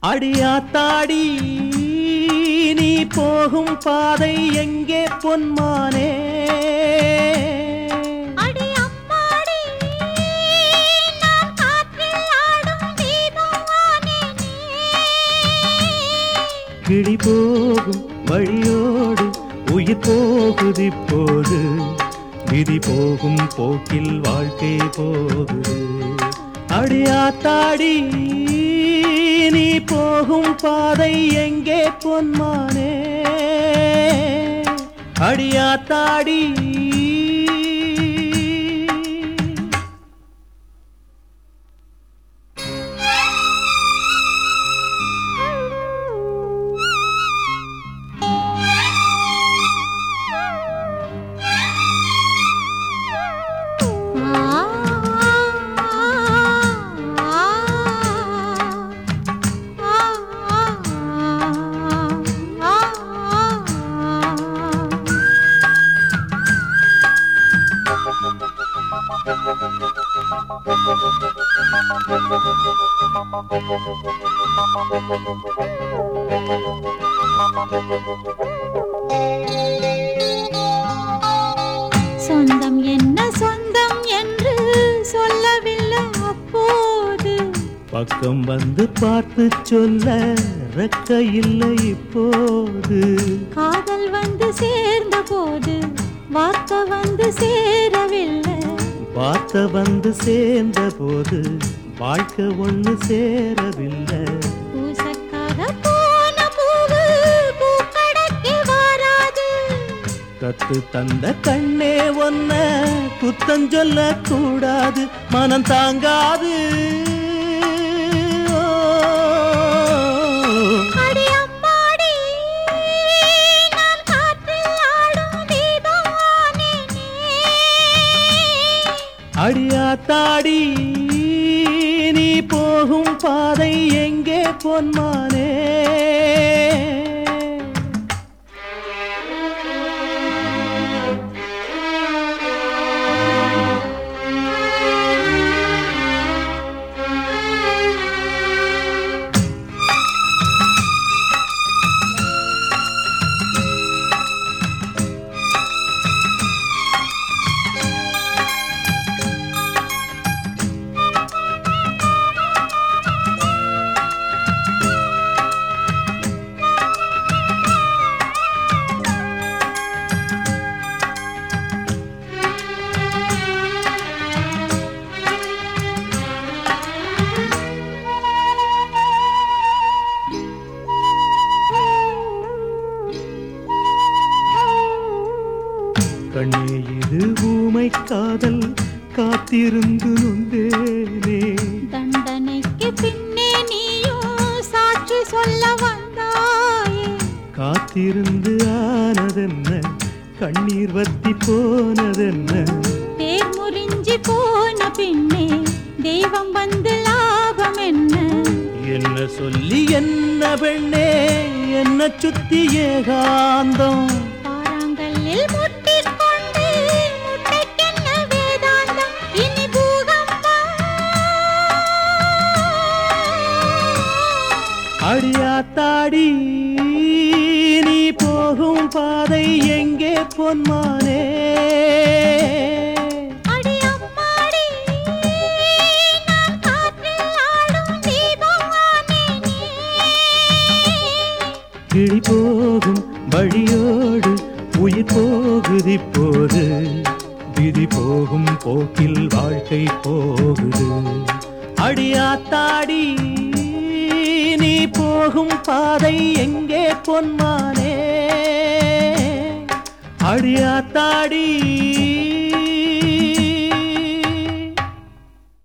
அடியாத்தாடி நீ போகும் பாதை எங்கே பொன்மானே அடி அம்மாடி நான் காற்றில் ஆடும் தீபம் ஆனேனே கிளி போகும் வழியோடு உயிர் போகுது இப்போது விதி போகும் போக்கில் வாழ்க்கை போகுது அடியாத்தாடி நீ போகும் பாதை எங்கே பொன்மானே அடியாத்தாடி சொந்தம் என்ன சொந்தம் என்று சொல்லவில்லை அப்போது பக்கம் வந்து பார்த்து சொல்ல ரெக்க இல்லை இப்போது காதல் வந்து சேர்ந்த போது வார்த்தை வந்து சேரவில்லை பார்த்த வந்து சேர்ந்த போது வாழ்க்கை ஒண்ணு சேரவில்லை பூசக்கார போன பூவு பூக்கடைக்கு வாராது கத்து தந்த கண்ணே ஒன்ன குத்தம் சொல்ல கூடாது மனம் தாங்காது ஓ. அடி அம்மாடி நான் காற்றில் ஆடும் தீபம் ஆனேனே அடியாத்தாடி நீ போகும் பாதை எங்கே பொன்மானே கண்ணே இது ஊமை காதல் காத்திருந்து நொந்தேனே தண்டனைக்கு பின்னே நீயும் சாட்சி சொல்ல வந்தாயே காத்திருந்து ஆனதென்ன கண்ணீர் வத்தி போனதென்ன தேர் முறிஞ்சி போன பின்னே தெய்வம் வந்து லாபம் என்ன என்ன சொல்லி என்ன பெண்ணே என்ன சுத்தி ஏகாந்தம் பாறாங்கல்லில் முட்டிக்கொண்டு முட்டைக்கென்ன வேதாந்தம் இனி பூகம்பம் அடியாத்தாடி நீ போகும் பாதை எங்கே பொன்மானே அடி அம்மாடி நான் காற்றில் ஆடும் தீபம் ஆனேனே கிளி போகும் வழியோடு உயிர் போகுது இப்போது விதி போகும் போக்கில் வாழ்க்கை போகுது அடியாத்தாடி நீ போகும் பாதை எங்கே பொன்மானே அடியாத்தாடி